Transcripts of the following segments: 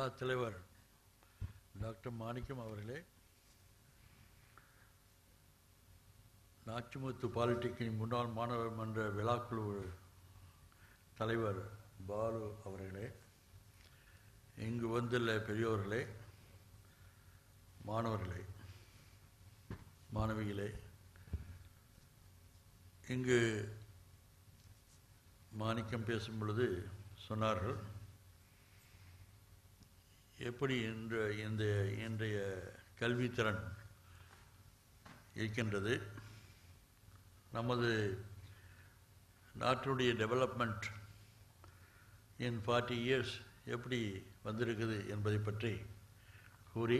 கலா தலைவர் டாக்டர் மாணிக்கம் அவர்களே நாச்சிமுத்து பாலிடெக்னிக் முன்னாள் மாணவர் மன்ற விழாக்குழு தலைவர் பாலு அவர்களே இங்கு வந்துள்ள பெரியோர்களே மாணவர்களே மாணவிகளே இங்கு மாணிக்கம் பேசும் பொழுது சொன்னார்கள் எப்படி இன்ற இந்த இன்றைய கல்வித்திறன் இருக்கின்றது நமது நாட்டுடைய டெவலப்மெண்ட் இன் ஃபார்ட்டி இயர்ஸ் எப்படி வந்திருக்குது என்பதை பற்றி கூறி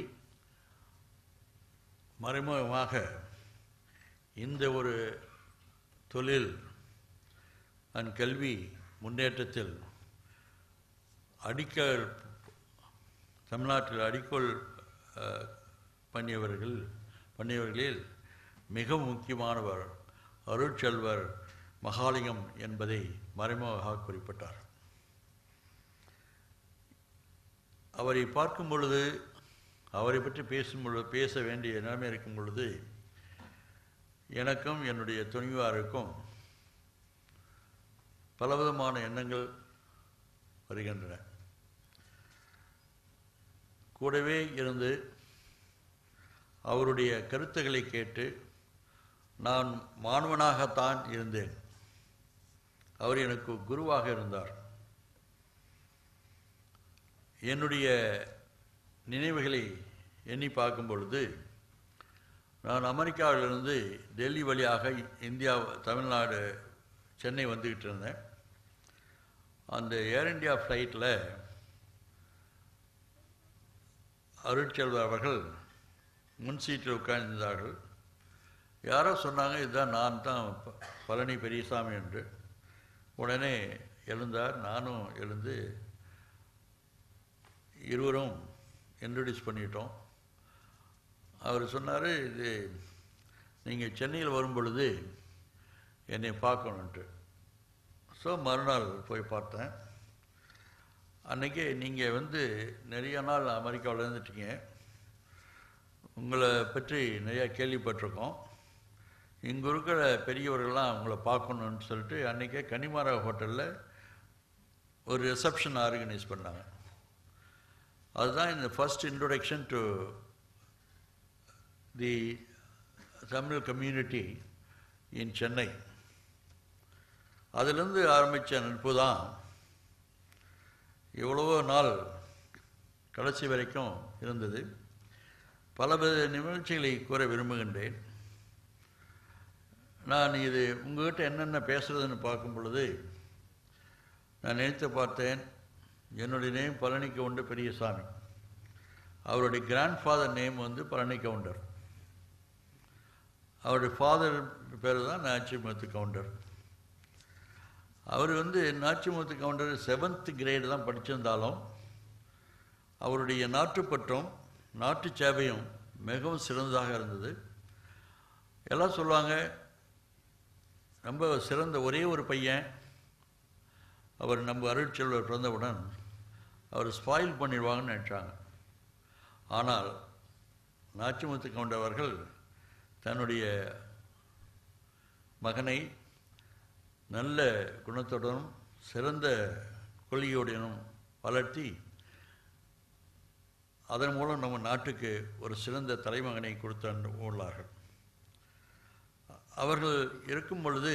மறைமுகமாக இந்த ஒரு தொழில் அண்ட் கல்வி முன்னேற்றத்தில் அடிக்கல் தமிழ்நாட்டில் அடிக்கோள் அஹ், பண்ணியவர்கள் பண்ணியவர்களில் மிக முக்கியமானவர் அருட்செல்வர் மகாலிங்கம் என்பதை மறைமுகமாக குறிப்பிட்டார் அவரை பார்க்கும் பொழுது அவரை பற்றி பேசும் பொழுது பேச வேண்டிய நிலைமை இருக்கும் பொழுது எனக்கும் என்னுடைய துணிவாருக்கும் பலவிதமான எண்ணங்கள் வருகின்றன கூடவே இருந்து அவருடைய கருத்துக்களை கேட்டு நான் மாணவனாகத்தான் இருந்தேன் அவர் எனக்கு குருவாக இருந்தார் என்னுடைய நினைவுகளை எண்ணி பார்க்கும் பொழுது நான் அமெரிக்காவிலிருந்து டெல்லி வழியாக இந்தியா தமிழ்நாடு சென்னை வந்துக்கிட்டு இருந்தேன் அந்த ஏர் இந்தியா ஃப்ளைட்டில் அருட்செல்வர் அவர்கள் முன் சீட்டில் உட்கார்ந்திருந்தார்கள் யாரோ சொன்னாங்க இதுதான் நான் தான் ப- பழனி பெரியசாமி என்று உடனே எழுந்தார் நானும் எழுந்து இருவரும் இன்ட்ரடியூஸ் பண்ணிட்டோம் அவர் சொன்னார் இது நீங்கள் சென்னையில் வரும் பொழுது என்னை பார்க்கணுன்ட்டு ஸோ மறுநாள் போய் பார்த்தேன் அன்றைக்கி நீங்கள் வந்து நிறைய நாள் அமெரிக்காவில் இருந்துட்டீங்க உங்களை பற்றி நிறையா கேள்விப்பட்டிருக்கோம் இங்கே இருக்கிற பெரியவர்கள்லாம் உங்களை பார்க்கணுன்னு சொல்லிட்டு அன்றைக்கே கன்னிமாரா ஹோட்டலில் ஒரு ரிசப்ஷன் ஆர்கனைஸ் பண்ணாங்க அதுதான் இந்த first introduction to the Tamil community in Chennai அதிலிருந்து ஆரம்பித்த நட்பு தான் எவ்வளவோ நாள் கடைசி வரைக்கும் இருந்தது பலவித நிகழ்ச்சிகளை கூற விரும்புகின்றேன் நான் இது உங்ககிட்ட என்னென்ன பேசுறதுன்னு பார்க்கும் பொழுது நான் நினைத்து பார்த்தேன் என்னுடைய நேம் பழனி கவுண்டர் பெரியசாமி அவருடைய கிராண்ட் ஃபாதர் நேம் வந்து பழனி கவுண்டர் அவருடைய ஃபாதர் பேர் தான் நாச்சிமுத்து கவுண்டர் அவர் வந்து நாச்சிமுத்து கவுண்டர் செவன்த் கிரேடு தான் படிச்சிருந்தாலும் அவருடைய நாட்டுப்பற்றும் நாட்டு சேவையும் மிகவும் சிறந்ததாக இருந்தது எல்லாம் சொல்லுவாங்க ரொம்ப சிறந்த ஒரே ஒரு பையன் அவர் நம்ம அருட்செல்வர் பிறந்தவுடன் அவர் ஸ்பாயில் பண்ணிடுவாங்கன்னு நினச்சாங்க ஆனால் நாச்சிமுத்து கவுண்டவர்கள் தன்னுடைய மகனை நல்ல குணத்துடனும் சிறந்த கொள்கையுடனும் வளர்த்தி அதன் மூலம் நம்ம நாட்டுக்கு ஒரு சிறந்த தலைமகனை கொடுத்து உள்ளார்கள் அவர்கள் இருக்கும் பொழுது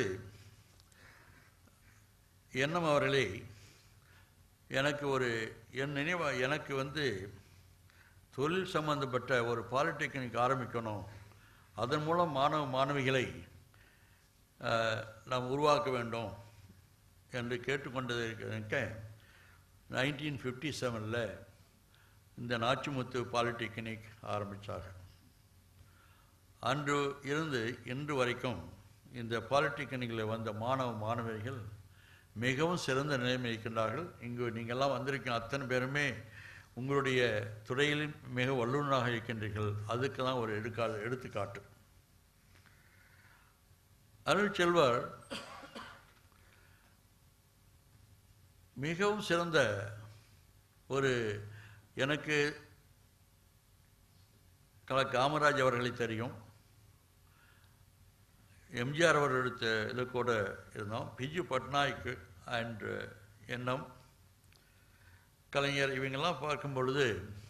எண்ணம் அவர்களே எனக்கு ஒரு என் நினைவா எனக்கு வந்து தொழில் சம்பந்தப்பட்ட ஒரு பாலிடெக்னிக் ஆரம்பிக்கணும் அதன் மூலம் மாணவ மாணவிகளை அஹ், நாம் உருவாக்க வேண்டும் என்று கேட்டுக்கொண்டதற்கு நைன்டீன் ஃபிஃப்டி செவனில் இந்த நாச்சிமுத்து பாலிடெக்னிக் ஆரம்பித்தாங்க அன்று இருந்து இன்று வரைக்கும் இந்த பாலிடெக்னிக்கில் வந்த மாணவ மாணவிகள் மிகவும் சிறந்த நிலைமை இருக்கின்றார்கள் இங்கு நீங்கள்லாம் வந்திருக்க அத்தனை பேருமே உங்களுடைய துறையில் மிக வல்லுநராக இருக்கின்றீர்கள் அதுக்கு தான் ஒரு எடுக்கா எடுத்துக்காட்டு அருள் செல்வர் மிகவும் சிறந்த ஒரு எனக்கு கல காமராஜ் அவர்களை தெரியும் எம்ஜிஆர் அவர் எடுத்த இது கூட இருந்தோம் பிஜு பட்நாயக் அண்ட் எண்ணம் கலைஞர் இவங்கெல்லாம் பார்க்கும் பொழுது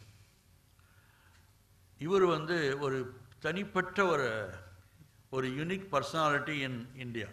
இவர் வந்து ஒரு தனிப்பட்ட ஒரு ஒரு யூனிக் பர்சனாலிட்டி இன் இந்தியா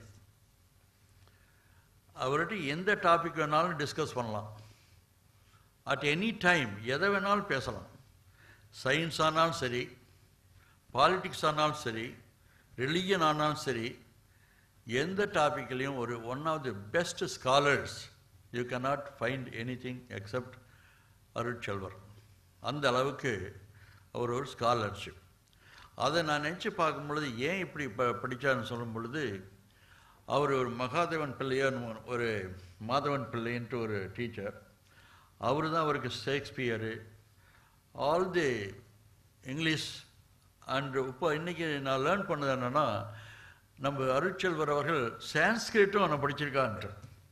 அவர்கிட்ட எந்த டாபிக் வேணாலும் டிஸ்கஸ் பண்ணலாம் அட் எனி டைம் எதை வேணாலும் பேசலாம் சயின்ஸ் ஆனாலும் சரி பாலிட்டிக்ஸ் ஆனாலும் சரி ரிலிஜன் ஆனாலும் சரி எந்த டாப்பிக்லையும் ஒரு one of the best scholars you cannot find anything except Arutselvar அந்த அளவுக்கு அவர் ஒரு ஸ்காலர்ஷிப் அதை நான் நினச்சி பார்க்கும் பொழுது ஏன் இப்படி ப படித்தார்னு சொல்லும் பொழுது அவர் ஒரு மகாதேவன் பிள்ளையார் ஒரு மாதவன் பிள்ளைன்ட்டு ஒரு டீச்சர் அவர் தான் அவருக்கு Shakespeare all the English and இப்போ இன்றைக்கி நான் லேர்ன் பண்ணது என்னென்னா நம்ம அருட்செல்வர் அவர்கள் சான்ஸ்கிரிட்டும் நான் படிச்சிருக்கான்ட்டு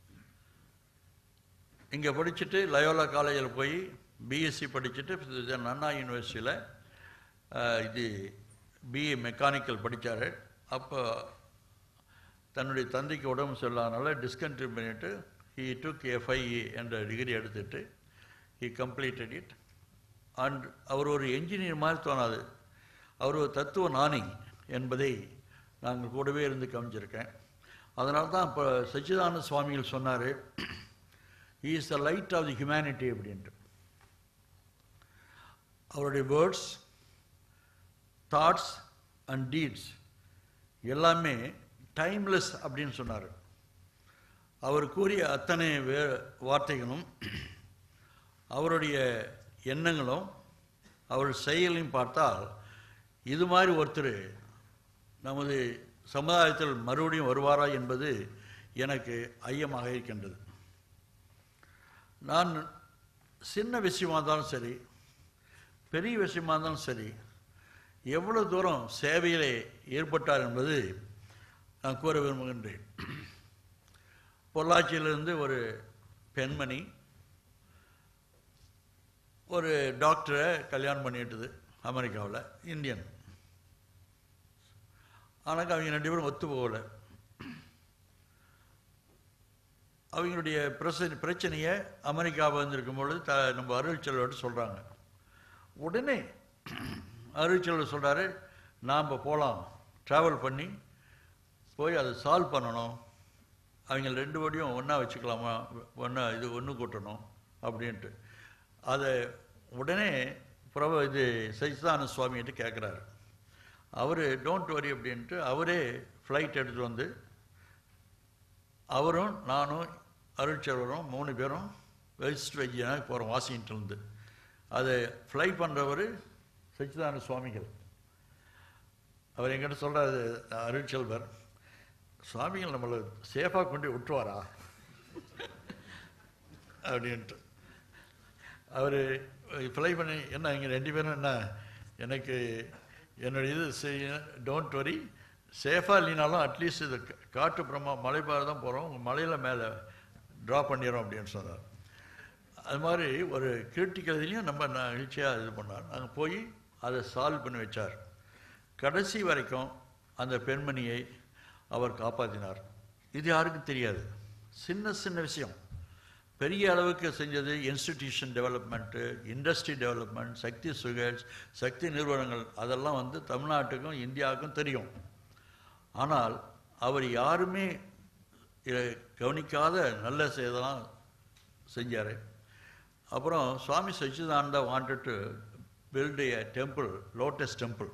இங்கே படிச்சுட்டு லயோலா காலேஜில் போய் பிஎஸ்சி படிச்சுட்டு அண்ணா யூனிவர்சிட்டியில் இது பிஏ மெக்கானிக்கல் படித்தார் அப்போ தன்னுடைய தந்தைக்கு உடம்பு சொல்லாதனால டிஸ்கண்டினியூ பண்ணிவிட்டு ஹி டுக் எஃப்ஐஇ என்ற டிகிரி எடுத்துட்டு ஹி கம்ப்ளீட்டட் இட் அண்ட் அவர் ஒரு என்ஜினியர் மாதிரி தோணாது அவர் ஒரு தத்துவ நாணி என்பதை நாங்கள் கூடவே இருந்து கவனிச்சிருக்கேன் அதனால தான் இப்போ சச்சிதானந்த சுவாமிகள் சொன்னார் he is the light of the humanity அப்படின்ட்டு அவருடைய வேர்ட்ஸ் தாட்ஸ் அண்ட் டீட்ஸ் எல்லாமே டைம்லெஸ் அப்படின்னு சொன்னார் அவர் கூறிய அத்தனை வே வார்த்தைகளும் அவருடைய எண்ணங்களும் அவர் செயலையும் பார்த்தால் இது மாதிரி ஒருத்தர் நமது சமுதாயத்தில் மறுபடியும் வருவாரா என்பது எனக்கு ஐயமாக இருக்கின்றது நான் சின்ன விஷயமா இருந்தாலும் சரி பெரிய விஷயமா இருந்தாலும் சரி எவ்வளவு தூரம் சேவையிலே ஈடுபட்டார் என்பது நான் கூற விரும்புகின்றேன் பொள்ளாச்சியிலிருந்து ஒரு பெண்மணி ஒரு டாக்டரை கல்யாணம் பண்ணிட்டுது அமெரிக்காவில் இந்தியன் ஆனால் அவங்க ரெண்டு பேரும் ஒத்து போகலை அவங்களுடைய பிரச்சனை பிரச்சனையை அமெரிக்காவை வந்திருக்கும் பொழுது த நம்ம அருள் செல்வர்கிட்ட சொல்கிறாங்க உடனே அருள் செல்வர் சொல்கிறாரு நாம் போகலாம் ட்ராவல் பண்ணி போய் அதை சால்வ் பண்ணணும் அவங்க ரெண்டு வடியும் ஒன்றா வச்சுக்கலாமா ஒன்றா இது ஒன்று கூட்டணும் அப்படின்ட்டு அதை உடனே பிரபு இது சச்சிதானந்த சுவாமிகிட்ட கேட்குறாரு அவர் டோன்ட் வரி அப்படின்ட்டு அவரே ஃப்ளைட் எடுத்துகிட்டு வந்து அவரும் நானும் அருட்செல்வரும் மூணு பேரும் வெஸ்ட் வெஜ்ஜியாக போகிறோம் வாஷிங்டன்லேருந்து அதை ஃப்ளை பண்ணுறவர் சச்சிதானந்த சுவாமிகள் அவர் எங்கிட்ட சொல்கிறாரு அருட்செல்வர் சுவாமிகள் நம்மளை சேஃபாக கொண்டு விட்டுருவாரா அப்படின்ட்டு அவர் ஃப்ளை பண்ணி என்ன இங்கே ரெண்டு பேரும் என்ன எனக்கு என்னுடைய இது செய்ய டோன்ட் வரி சேஃபாக இல்லைனாலும் அட்லீஸ்ட் இது காட்டு பிரமா மலைப்பாறை தான் போகிறோம் மலையில் மேலே ட்ரா பண்ணிடுறோம் அப்படின்னு சொன்னார் அது மாதிரி ஒரு கிரிட்டிக்கலையும் நம்ம நிகழ்ச்சியாக இது பண்ணார் அங்கே போய் அதை சால்வ் பண்ணி வச்சார் கடைசி வரைக்கும் அந்த பெண்மணியை அவர் காப்பாற்றினார் இது யாருக்கும் தெரியாது சின்ன சின்ன விஷயம் பெரிய அளவுக்கு செஞ்சது institution development industry development Sakthi sugars Sakthi நிறுவனங்கள் அதெல்லாம் வந்து தமிழ்நாட்டுக்கும் இந்தியாவுக்கும் தெரியும் ஆனால் அவர் யாருமே கவனிக்காத நல்ல செய்தெல்லாம் செஞ்சார் அப்புறம் Swami Satchidananda wanted to build a temple lotus temple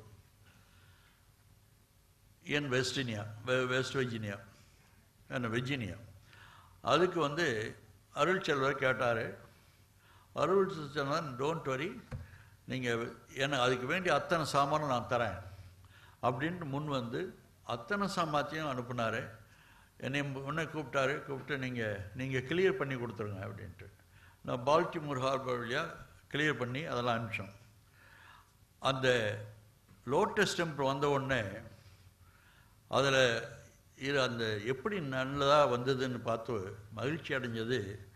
in வெஸ்டினியா வெஸ்ட் வெர்ஜினியா என்ன வெர்ஜினியா அதுக்கு வந்து அருள் செல்வர் கேட்டார் அருள் செல்வன் டோன்ட் வரி நீங்கள் என்ன அதுக்கு வேண்டிய அத்தனை சாமானும் நான் தரேன் அப்படின்ட்டு முன் வந்து அத்தனை சாமாத்தையும் அனுப்புனார் என்னை முன்னே கூப்பிட்டாரு கூப்பிட்டு நீங்கள் நீங்கள் கிளியர் பண்ணி கொடுத்துருங்க அப்படின்ட்டு நான் பால்டிமூர் ஹார்பர் வழியாக கிளியர் பண்ணி அதெல்லாம் அனுப்பிச்சோம் அந்த லோட்டஸ் டெம்பிள் வந்த உடனே அதில் இது அந்த எப்படி நல்லதாக வந்ததுன்னு பார்த்து மகிழ்ச்சி அடைஞ்சது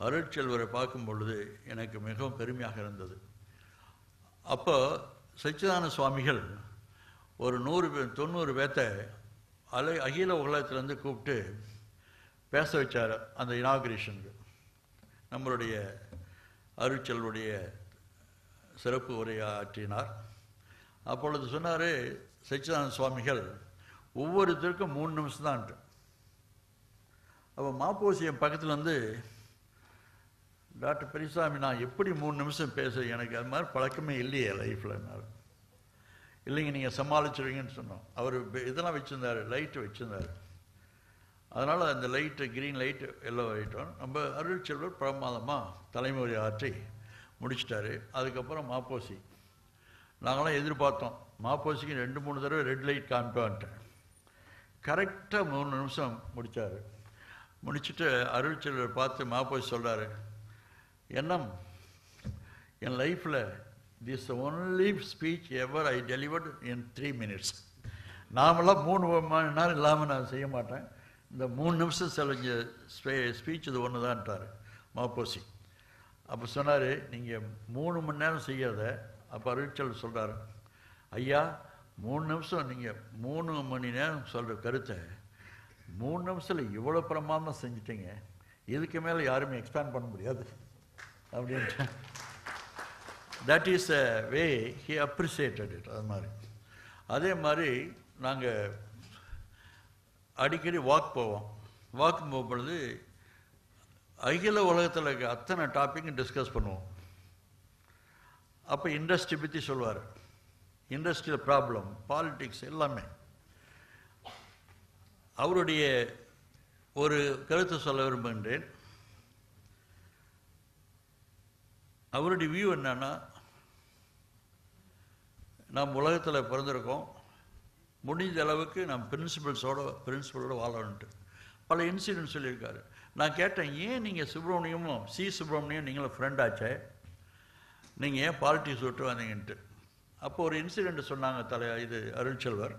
அருட்செல்வரை பார்க்கும் பொழுது எனக்கு மிகவும் பெருமையாக இருந்தது அப்போ சச்சிதானந்த சுவாமிகள் ஒரு நூறு பேர் தொண்ணூறு பேர்த்த அலை அகில உலகத்திலேருந்து கூப்பிட்டு பேச வச்சார் அந்த இனாகிரேஷனுக்கு நம்மளுடைய அருட்செல்வருடைய சிறப்பு உரையை ஆற்றினார் அப்பொழுது சொன்னார் சச்சிதானந்த சுவாமிகள் ஒவ்வொருத்தருக்கும் மூணு நிமிஷம் தான்ட்டு அப்போ மாப்போசி என் பக்கத்தில் வந்து டாக்டர் பெரியசாமி நான் எப்படி மூணு நிமிஷம் பேச எனக்கு அது மாதிரி பழக்கமே இல்லையே லைஃப்பில் இல்லைங்க நீங்கள் சமாளிச்சிருவீங்கன்னு சொன்னோம் அவர் இதெல்லாம் வச்சுருந்தார் லைட்டு வச்சுருந்தார் அதனால் அந்த லைட்டு க்ரீன் லைட்டு எல்லோ லைட்டும் நம்ம அருள் செல்வர் பிரமாதமாக தலைமுறை ஆற்றி முடிச்சிட்டாரு அதுக்கப்புறம் மாப்போசி நாங்களாம் எதிர்பார்த்தோம் மாப்போசிக்கு ரெண்டு மூணு தடவை ரெட் லைட் காமிப்பான்ட்டேன் கரெக்டாக மூணு நிமிஷம் முடித்தார் முடிச்சுட்டு அருள் செல்வர் பார்த்து மாப்போசி சொல்கிறாரு எண்ணம் என் லைஃப்பில் this only speech ever I delivered in three minutes நாமெல்லாம் மூணு மணி நேரம் இல்லாமல் நான் செய்ய மாட்டேன் இந்த மூணு நிமிஷம் செலஞ்ச ஸ்பே ஸ்பீச் இது ஒன்று தான்ட்டார் மாப்போசி அப்போ சொன்னார் நீங்கள் மூணு மணி நேரம் செய்யறத அப்போ அருட்சல் சொல்கிறார் ஐயா மூணு நிமிஷம் நீங்கள் மூணு மணி நேரம் சொல்கிற கருத்தை மூணு நிமிஷத்தில் இவ்வளோ பிரமாதம் செஞ்சிட்டீங்க இதுக்கு மேலே யாருமே எக்ஸ்பேண்ட் பண்ண முடியாது அப்படின்ட்டு that is a way he appreciated it அது மாதிரி அதே மாதிரி நாங்கள் அடிக்கடி வாக் போவோம் வாக் போகும் பொழுது அகில உலகத்தில் இருக்க அத்தனை டாப்பிக்கும் டிஸ்கஸ் பண்ணுவோம் அப்போ இண்டஸ்ட்ரி பற்றி சொல்லுவார் இண்டஸ்ட்ரியல் ப்ராப்ளம் பாலிட்டிக்ஸ் எல்லாமே அவருடைய ஒரு கருத்தை சொல்ல விரும்புகின்றேன் அவருடைய வியூ என்னன்னா நாம் உலகத்தில் பிறந்திருக்கோம் முடிஞ்ச அளவுக்கு நாம் பிரின்சிபல்ஸோட பிரின்சிபலோட வாழணுன்ட்டு பல இன்சிடென்ட் சொல்லியிருக்காரு நான் கேட்டேன் ஏன் நீங்கள் சுப்பிரமணியமும் சி சுப்பிரமணியம் நீங்களும் ஃப்ரெண்ட் ஆச்சே நீங்கள் ஏன் பாலிட்டிக்ஸ் விட்டு வந்தீங்கன்ட்டு அப்போ ஒரு இன்சிடெண்ட் சொன்னாங்க தலை இது அருள்செல்வர்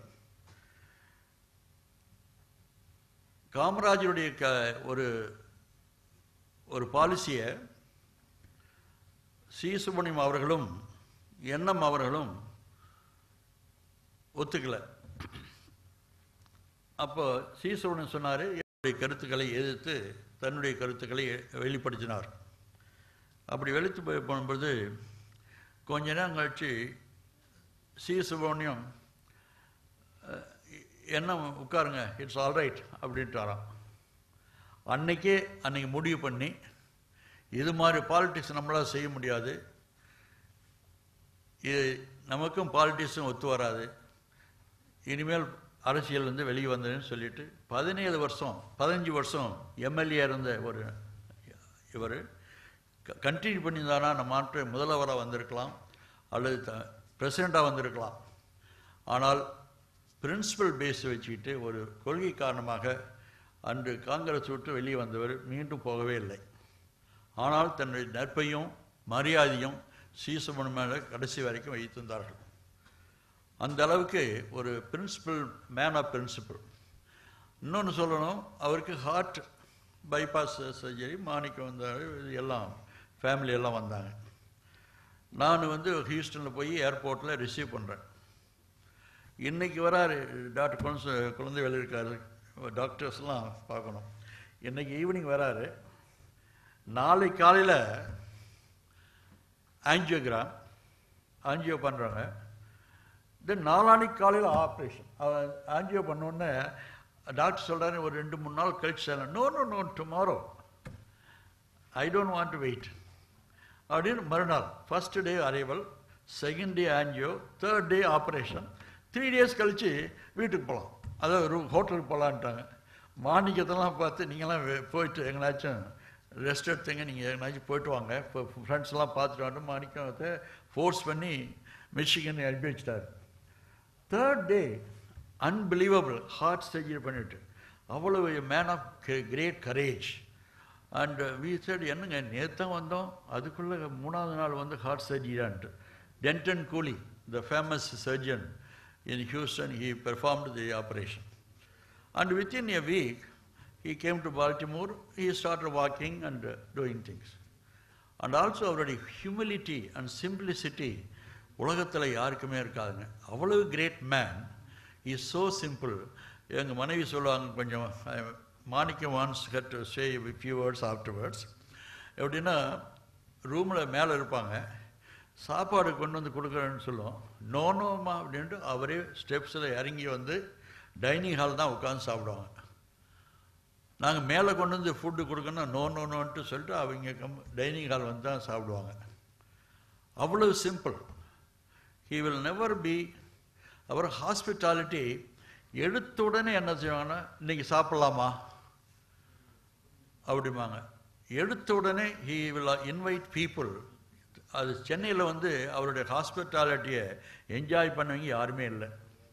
காமராஜருடைய க ஒரு ஒரு பாலிசியை சி சுப்பிரமணியம் அவர்களும் எண்ணம் அவர்களும் ஒத்துக்கலை அப்போ சி சுப்பிரமணியம் சொன்னார் என்னுடைய கருத்துக்களை எதிர்த்து தன்னுடைய கருத்துக்களை வெளிப்படுத்தினார் அப்படி வெளித்து போய் போகும்போது கொஞ்ச நேரம் கழிச்சு சி சுப்பிரமணியம் என்ன உட்காருங்க இட்ஸ் ஆல் ரைட் அப்படின்ட்டாராம் அன்னைக்கே அன்னைக்கு முடிவு பண்ணி இது மாதிரி பாலிட்டிக்ஸ் நம்மளால் செய்ய முடியாது இது நமக்கும் பாலிட்டிக்ஸும் ஒத்து வராது இனிமேல் அரசியல் வந்து வெளியே வந்ததுன்னு சொல்லிட்டு பதினேழு வருஷம் பதினஞ்சு வருஷம் எம்எல்ஏ இருந்த ஒரு இவர் கண்டினியூ பண்ணியிருந்தானா நம்ம மாற்று முதல்வராக வந்திருக்கலாம் அல்லது த பிரசிடெண்ட்டாக வந்திருக்கலாம் ஆனால் பிரின்சிபல் பேஸ் வச்சுக்கிட்டு ஒரு கொள்கை காரணமாக அன்று காங்கிரஸ் விட்டு வெளியே வந்தவர் மீண்டும் போகவே இல்லை ஆனால் தன்னுடைய நட்பையும் மரியாதையும் சீசமன் மேலே கடைசி வரைக்கும் வைத்திருந்தார்கள் அந்த அளவுக்கு ஒரு பிரின்சிபல் மேன் ஆஃப் பிரின்சிபல் இன்னொன்று சொல்லணும் அவருக்கு ஹார்ட் பைபாஸ் சர்ஜரி மாணிக்கம் வந்தார் இது எல்லாம் ஃபேமிலி எல்லாம் வந்தாங்க நான் வந்து ஹியூஸ்டனில் போய் ஏர்போர்ட்டில் ரிசீவ் பண்ணுறேன் இன்றைக்கி வராரு டாக்டர் குழந்தை குழந்தைகள் இருக்காரு டாக்டர்ஸ்லாம் பார்க்கணும் இன்றைக்கி ஈவினிங் வராரு நாளை காலையில் ஆன்ஜியோகிராம் ஆன்ஜியோ பண்ணுறாங்க தென் நாளானிக்கு காலையில் ஆப்ரேஷன் ஆன்ஜியோ பண்ணோடனே டாக்டர் சொல்கிறாரு ஒரு ரெண்டு மூணு நாள் கழிச்சு no no no tomorrow I don't want to wait அப்படின்னு மறுநாள் first day arrival second day angio third day operation three days கழித்து வீட்டுக்கு போகலாம் அதாவது ரூ ஹோட்டலுக்கு போகலான்ட்டாங்க மாணிக்கத்தெல்லாம் பார்த்து நீங்களாம் போயிட்டு எங்கேனாச்சும் ரெஸ்ட் எடுத்துங்க நீங்கள் எங்கேனாச்சும் போயிட்டு வாங்க இப்போ ஃப்ரெண்ட்ஸ்லாம் பார்த்துட்டு வந்து மாணிக்கத்தை ஃபோர்ஸ் பண்ணி மிஷிகன் அனுப்பி வச்சிட்டாரு third day unbelievable heart surgery பண்ணிட்டு அவ்வளவு man of great courage and we said என்னங்க நேற்று வந்தோம் அதுக்குள்ளே மூணாவது நாள் வந்து ஹார்ட் சர்ஜரியான்ட்டு Denton Cooley the famous surgeon in Houston he performed the operation and within a week he came to Baltimore, he started walking and uh, doing things. And also அவருடைய humility and simplicity உலகத்தில் யாருக்குமே இருக்காதுங்க அவ்வளவு great man is so simple எங்கள் மனைவி சொல்லுவாங்க கொஞ்சம் Manickam once had to say few words after words எப்படின்னா ரூமில் மேலே இருப்பாங்க சாப்பாடு கொண்டு வந்து கொடுக்குறேன்னு சொல்லுவோம் நோ நோமா அப்படின்ட்டு அவரே ஸ்டெப்ஸில் இறங்கி வந்து டைனிங் ஹால் தான் உட்காந்து சாப்பிடுவாங்க நாங்கள் மேலே கொண்டு வந்து ஃபுட்டு கொடுக்கணும் நோ நோ நோன்ட்டு சொல்லிட்டு அவங்க கம் டைனிங் ஹால் வந்து தான் சாப்பிடுவாங்க அவ்வளவு simple he will never be அவர் ஹாஸ்பிட்டாலிட்டி எடுத்த உடனே என்ன செய்வாங்கன்னா இன்னைக்கு சாப்பிட்லாமா அப்படிம்பாங்க எடுத்த உடனே ஹீ வில் இன்வைட் பீப்புள் அது சென்னையில் வந்து அவருடைய ஹாஸ்பிட்டாலிட்டியை என்ஜாய் பண்ணவங்க யாருமே இல்லை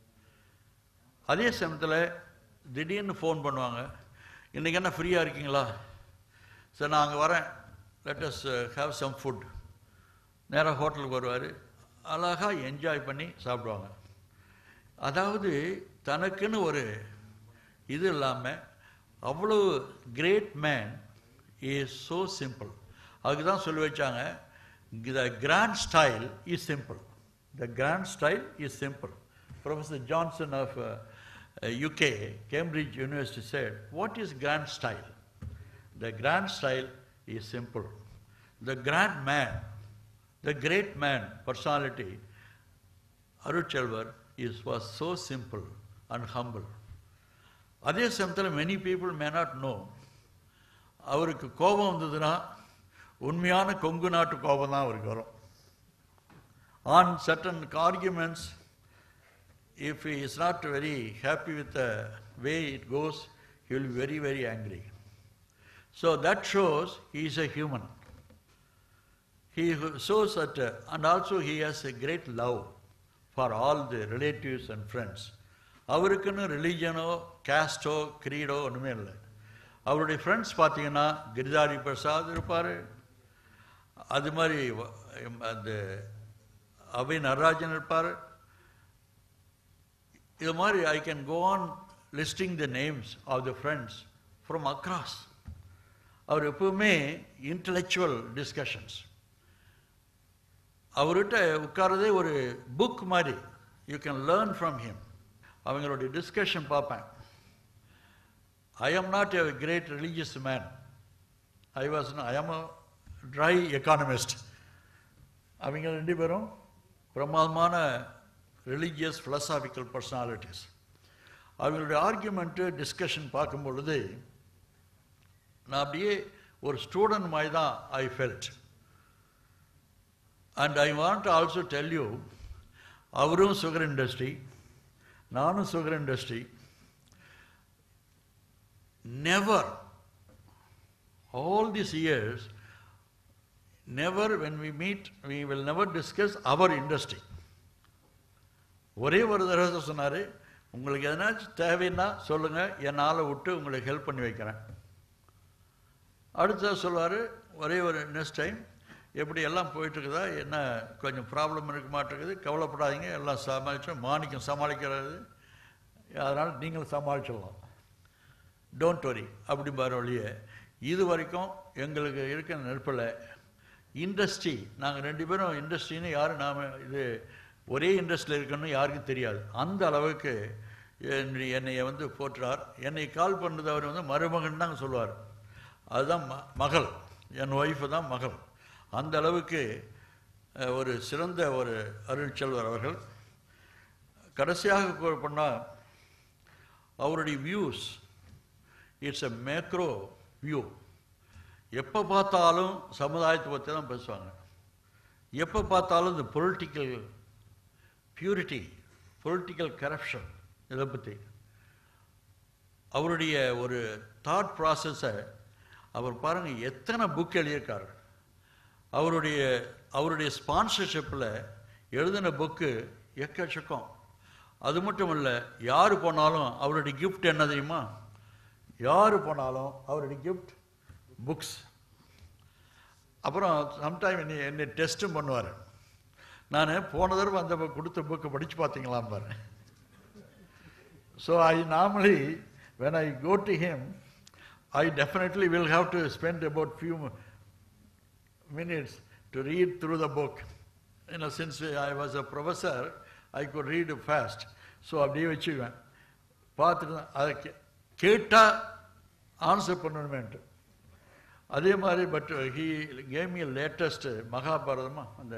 அதே சமயத்தில் திடீர்னு ஃபோன் பண்ணுவாங்க இன்றைக்கி என்ன ஃப்ரீயாக இருக்கீங்களா சார் நான் அங்கே வரேன் let us have some food நேராக ஹோட்டலுக்கு வருவார் அழகாக என்ஜாய் பண்ணி சாப்பிடுவாங்க அதாவது தனக்குன்னு ஒரு இது இல்லாமல் அவ்வளோ great man is so simple அதுக்கு தான் சொல்லி வச்சாங்க the grand style is simple the grand style is simple professor Johnson of UK, Cambridge University said, What is grand style? The grand style is simple. The grand man, the great man personality, Aruchelvar, is, was so simple and humble. அதே சமயத்தில் many people may not know அவருக்கு கோபம் வந்ததுன்னா உண்மையான கொங்கு நாட்டு கோபம் தான் அவருக்கு வரும் on sudden arguments if he is not very happy with the way it goes, he will be very, very angry. So that shows he is a human. He shows that, uh, and also he has a great love for all the relatives and friends. அவருக்குன்னு ரிலீஜனோ கேஸ்டோ க்ரீடோ ஒன்றுமே இல்லை அவருடைய friends பார்த்தீங்கன்னா கிரிதாரி பிரசாத் இருப்பார் அது மாதிரி அந்த அவை நடராஜன் இருப்பார் இது மாதிரி I can go on listing the names of the friends from across அவர் எப்பவுமே இன்டலெக்சுவல் டிஸ்கஷன்ஸ் அவர்கிட்ட உட்காரதே ஒரு புக் மாதிரி you can learn from him அவங்களுடைய டிஸ்கஷன் பார்ப்பேன் I am not a great religious man I was I am a dry economist அவங்க ரெண்டு பேரும் பிரமாதமான ரிலீஜியஸ் ஃபிலசாபிக்கல் பர்சனாலிட்டிஸ் அவங்களுடைய ஆர்கியூமெண்ட்டு டிஸ்கஷன் பார்க்கும் பொழுது நான் அப்படியே ஒரு ஸ்டூடெண்ட் மாதிரி தான் I felt and I want also tell you அவரும் சுகர் இண்டஸ்ட்ரி நானும் sugar industry never all this years never when we meet we will never discuss our industry ஒரே ஒரு தடவை சொன்னார் உங்களுக்கு எதனாச்சும் தேவைன்னா சொல்லுங்கள் என்னால் விட்டு உங்களுக்கு ஹெல்ப் பண்ணி வைக்கிறேன் அடுத்தது சொல்லுவார் ஒரே ஒரு நெக்ஸ்ட் டைம் எப்படி எல்லாம் போயிட்டுருக்குதா என்ன கொஞ்சம் ப்ராப்ளம் இருக்க மாட்டேங்குது கவலைப்படாதீங்க எல்லாம் சமாளித்தோம் மாணிக்கம் சமாளிக்கிறது அதனால் நீங்களும் சமாளிச்சிடலாம் டோன்ட் வரி அப்படிம்பார் வழியே இது வரைக்கும் எங்களுக்கு இருக்கிற நெருப்பில் இண்டஸ்ட்ரி நாங்கள் ரெண்டு பேரும் இண்டஸ்ட்ரின்னு யாரும் நாம் இது ஒரே இண்டஸ்ட்ரியில் இருக்கணும்னு யாருக்கும் தெரியாது அந்த அளவுக்கு என்னை வந்து போற்றுறார் என்னை கால் பண்ணது அவர் வந்து மருமகன் தான் சொல்லுவார் அதுதான் ம மகள் என் ஒய்ஃபு தான் மகள் அந்த அளவுக்கு ஒரு சிறந்த ஒரு அருள்செல்வர் அவர்கள் கடைசியாக பண்ணால் அவருடைய views it's a macro view எப்போ பார்த்தாலும் சமுதாயத்தை பற்றி தான் பேசுவாங்க எப்போ பார்த்தாலும் இந்த பொலிட்டிக்கல் பியூரிட்டி பொலிட்டிக்கல் கரப்ஷன் இதை பற்றி அவருடைய ஒரு தாட் ப்ராசஸை அவர் பாருங்கள் எத்தனை புக் எழுதியிருக்காரு அவருடைய அவருடைய ஸ்பான்சர்ஷிப்பில் எழுதின புக்கு எக்கச்சக்கம் அது மட்டும் இல்லை யார் போனாலும் அவருடைய கிஃப்ட் என்ன தெரியுமா யார் போனாலும் அவருடைய கிஃப்ட் புக்ஸ் அப்புறம் சம்டைம் என்னை என்னை டெஸ்ட்டும் பண்ணுவார் நான் போன தடவை அந்த கொடுத்த புக்கை படித்து பார்த்தீங்களாம் பாரு so I normally when I go to him I definitely will have to spend about few minutes to read through the book. You know, since I was a professor, I could read fast. So அப்படியே வச்சுக்குவேன் பார்த்துட்டு அதை K- கேட்டா answer பண்ணணுமேன்ட்டு அதே மாதிரி but he came இ latest மகாபாரதமா அந்த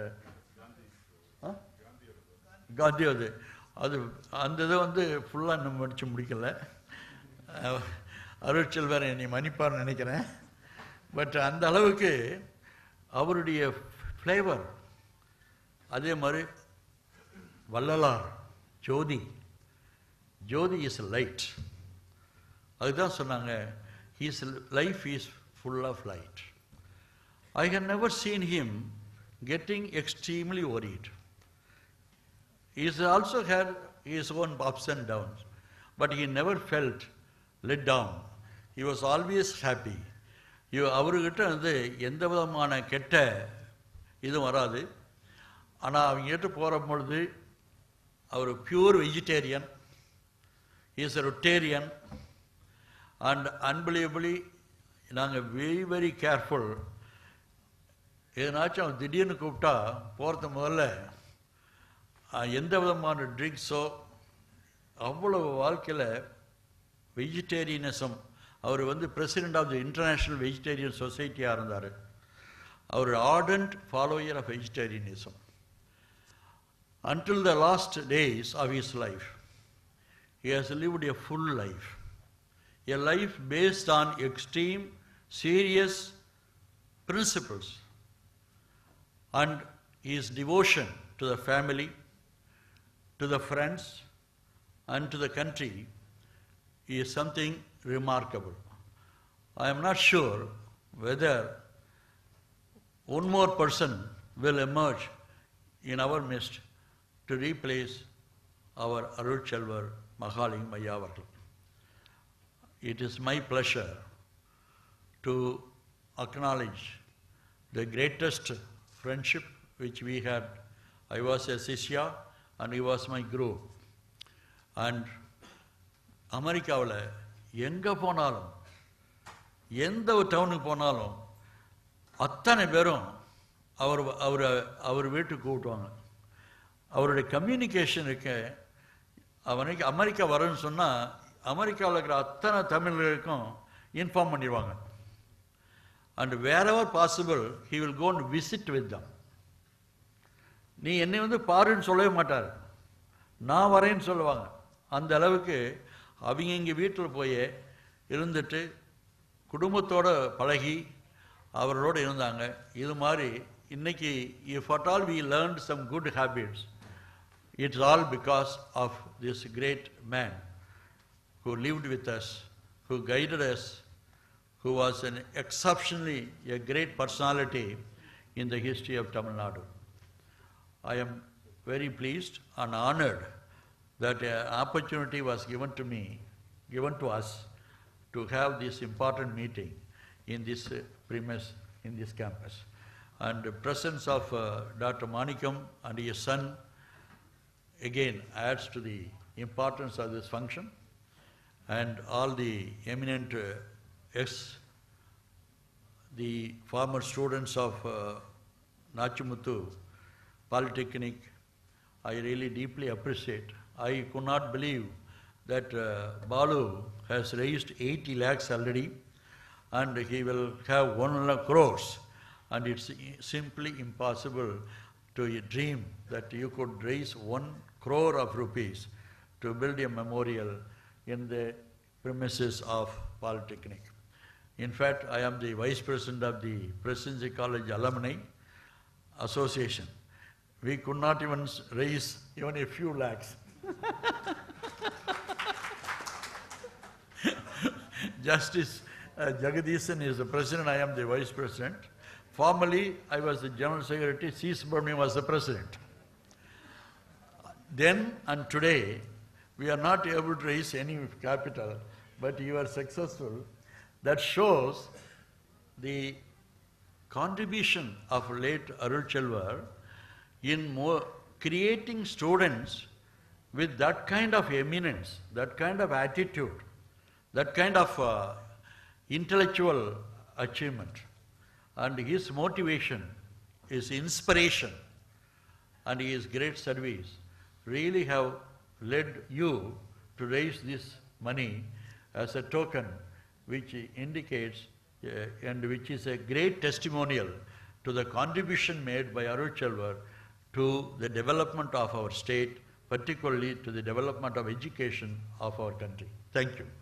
ஆ? காந்தியோது அது அந்த இதை வந்து ஃபுல்லாக இன்னும் படித்து முடிக்கல அஹ், அருட்செல்வர் என்னை மன்னிப்பார்னு நினைக்கிறேன் பட் அந்த அளவுக்கு அவருடைய ஃப்ளேவர் அதே மாதிரி வள்ளலார் ஜோதி ஜோதி இஸ் லைட் அதுதான் சொன்னாங்க he's life is full of light I have never seen him getting extremely worried He has also had his own ups and downs, but he never felt let down. He was always happy. இவ அவர்கிட்ட வந்து எந்த விதமான கெட்ட இதுவும் வராது ஆனால் அவங்க கிட்ட போகிற பொழுது அவர் pure vegetarian is a Rotarian and unbelievably நாங்கள் வெரி வெரி கேர்ஃபுல் எதனாச்சும் அவன் திடீர்னு கூப்பிட்டா போகிறது முதல்ல அஹ், எந்த விதமான ட்ரிங்க்ஸோ அவ்வளவு வாழ்க்கையில் வெஜிடேரியனிசம் அவர் வந்து president of the international vegetarian சொசைட்டியாக இருந்தார் அவர் ardent follower of vegetarianism until the last days of his life he has lived a full life a life based on extreme serious principles and his devotion to the family to the friends and to the country is something remarkable. I am not sure whether one more person will emerge in our midst to replace our Arul Chelvar Mahalingam Ayya அவர்கள். It is my pleasure to acknowledge the greatest friendship which we had. I was a Sishya and he was my guru. And அமெரிக்காவில் எங்கே போனாலும் எந்த ஒரு டவுனுக்கு போனாலும் அத்தனை பேரும் அவர் அவர் அவர் வீட்டுக்கு கூப்பிட்டுவாங்க அவருடைய கம்யூனிகேஷன் இருக்க அவனுக்கு அமெரிக்கா வரேன்னு சொன்னால் அமெரிக்காவில் இருக்கிற அத்தனை தமிழர்களுக்கும் இன்ஃபார்ம் பண்ணிடுவாங்க and wherever possible he will go and visit with them நீ என்னை வந்து பாருன்னு சொல்லவே மாட்டார் நான் வரேன்னு சொல்லுவாங்க அந்த அளவுக்கு அவங்க இங்கே வீட்டில் போய் இருந்துட்டு குடும்பத்தோட பழகி அவர்களோடு இருந்தாங்க இது மாதிரி இன்னைக்கு if at all we learned some good habits it's all because of this great man who lived with us, who guided us, who was an exceptionally a great personality in the history of Tamil Nadu. I am very pleased and honored that an opportunity was given to me, given to us, to have this important meeting in this uh, premise, in this campus. And the presence of uh, Dr. Manikam and his son again adds to the importance of this function. And all the eminent uh, ex, the former students of uh, Nachimuthu Polytechnic, I really deeply appreciate. I could not believe that uh, Balu has raised 80 lakhs already and he will have 1 lakh crores. And it's i- simply impossible to dream that you could raise 1 crore of rupees to build a memorial in the premises of Polytechnic. In fact, I am the vice president of the Presidency College Alumni Association. We could not even s- raise even a few lakhs. Justice uh, Jagadisan is the president, I am the vice president. Formerly, I was the general secretary, C. Subramaniam was the president. Then and today, we are not able to raise any capital, but you are successful. That shows the contribution of late Arul Chelvar in more creating students with that kind of eminence, that kind of attitude, that kind of uh, intellectual achievement and his motivation, his inspiration, and his great service really have led you to raise this money as a token which indicates uh, and which is a great testimonial to the contribution made by Aruchalvar to the development of our state, particularly to the development of education of our country. Thank you.